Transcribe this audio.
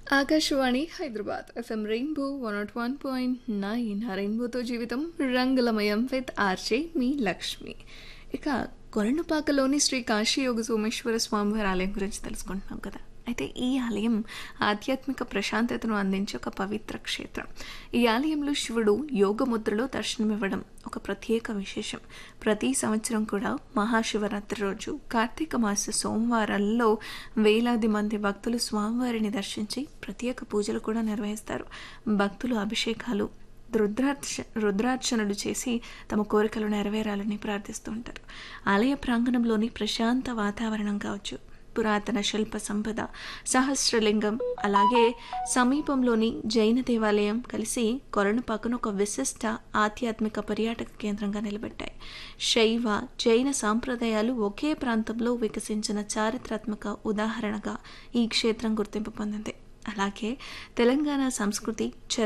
Akashvani Hyderabad FM Rainbow one nought one point nine ఆ రెయిన్బోతో జీవితం రంగులమయం విత్ ఆర్జే మీ లక్ష్మి ఇక కొరణపాకలోని శ్రీ కాశీ యోగ సోమేశ్వర స్వామివారి ఆలయం గురించి తెలుసుకుంటున్నాం కదా అయితే ఈ ఆలయం ఆధ్యాత్మిక ప్రశాంతతను అందించే ఒక పవిత్ర క్షేత్రం ఈ ఆలయంలో శివుడు యోగ ముద్రలో దర్శనమివ్వడం ఒక ప్రత్యేక విశేషం ప్రతి సంవత్సరం కూడా మహాశివరాత్రి రోజు కార్తీక మాస సోమవారాల్లో వేలాది మంది భక్తులు స్వామివారిని దర్శించి ప్రత్యేక పూజలు కూడా నిర్వహిస్తారు భక్తులు అభిషేకాలు రుద్రార్చ రుద్రార్చనలు చేసి తమ కోరికలు నెరవేరాలని ప్రార్థిస్తూ ఉంటారు ఆలయ ప్రాంగణంలోని ప్రశాంత వాతావరణం కావచ్చు పురాతన శిల్ప సంపద సహస్రలింగం అలాగే సమీపంలోని జైన దేవాలయం కలిసి కొరణపాకను ఒక విశిష్ట ఆధ్యాత్మిక పర్యాటక కేంద్రంగా నిలబెట్టాయి శైవ జైన సాంప్రదాయాలు ఒకే ప్రాంతంలో వికసించిన చారిత్రాత్మక ఉదాహరణగా ఈ క్షేత్రం గుర్తింపు పొందింది అలాగే తెలంగాణ సంస్కృతి